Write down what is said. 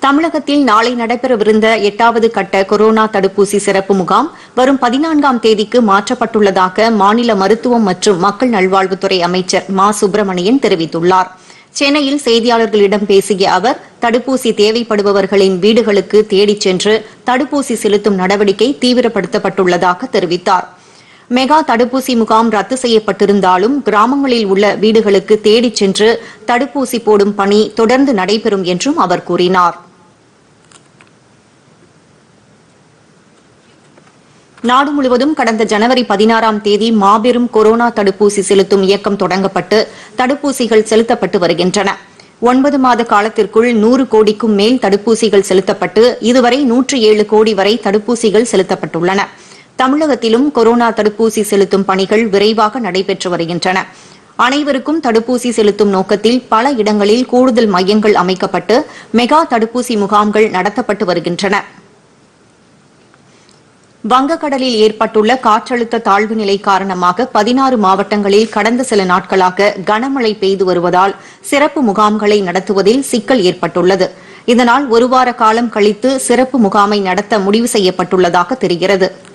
தமிழகத்தில் நாளை நடைபெறவிருந்த எட்டாவது கட்ட கொரோனா தடுப்பூசி சிறப்பு முகாம் வரும் பதினான்காம் தேதிக்கு மாற்றப்பட்டுள்ளதாக மாநில மருத்துவம் மற்றும் மக்கள் நல்வாழ்வுத்துறை அமைச்சர் மா சுப்பிரமணியன் தெரிவித்துள்ளார் சென்னையில் செய்தியாளர்களிடம் பேசிய அவர் தடுப்பூசி தேவைப்படுபவர்களின் வீடுகளுக்கு தேடிச் சென்று தடுப்பூசி செலுத்தும் நடவடிக்கை தீவிரப்படுத்தப்பட்டுள்ளதாக தெரிவித்தார் மெகா தடுப்பூசி முகாம் ரத்து செய்யப்பட்டிருந்தாலும் கிராமங்களில் உள்ள வீடுகளுக்கு தேடிச் சென்று தடுப்பூசி போடும் பணி தொடர்ந்து நடைபெறும் என்றும் அவர் கூறினார் நாடு முழுவதும் கடந்த ஜனவரி பதினாறாம் தேதி மாபெரும் கொரோனா தடுப்பூசி செலுத்தும் இயக்கம் தொடங்கப்பட்டு தடுப்பூசிகள் செலுத்தப்பட்டு வருகின்றன ஒன்பது மாத காலத்திற்குள் நூறு கோடிக்கும் மேல் தடுப்பூசிகள் செலுத்தப்பட்டு இதுவரை நூற்று ஏழு கோடி வரை தடுப்பூசிகள் செலுத்தப்பட்டுள்ளன தமிழகத்திலும் கொரோனா தடுப்பூசி செலுத்தும் பணிகள் விரைவாக நடைபெற்று வருகின்றன அனைவருக்கும் தடுப்பூசி செலுத்தும் நோக்கத்தில் பல இடங்களில் கூடுதல் மையங்கள் அமைக்கப்பட்டு மெகா தடுப்பூசி முகாம்கள் நடத்தப்பட்டு வருகின்றன வங்கக்கடலில் ஏற்பட்டுள்ள காற்றழுத்த தாழ்வு நிலை காரணமாக பதினாறு மாவட்டங்களில் கடந்த சில நாட்களாக கனமழை பெய்து வருவதால் சிறப்பு முகாம்களை நடத்துவதில் சிக்கல் ஏற்பட்டுள்ளது இதனால் ஒருவார காலம் கழித்து சிறப்பு முகாமை நடத்த முடிவு செய்யப்பட்டுள்ளதாக தெரிகிறது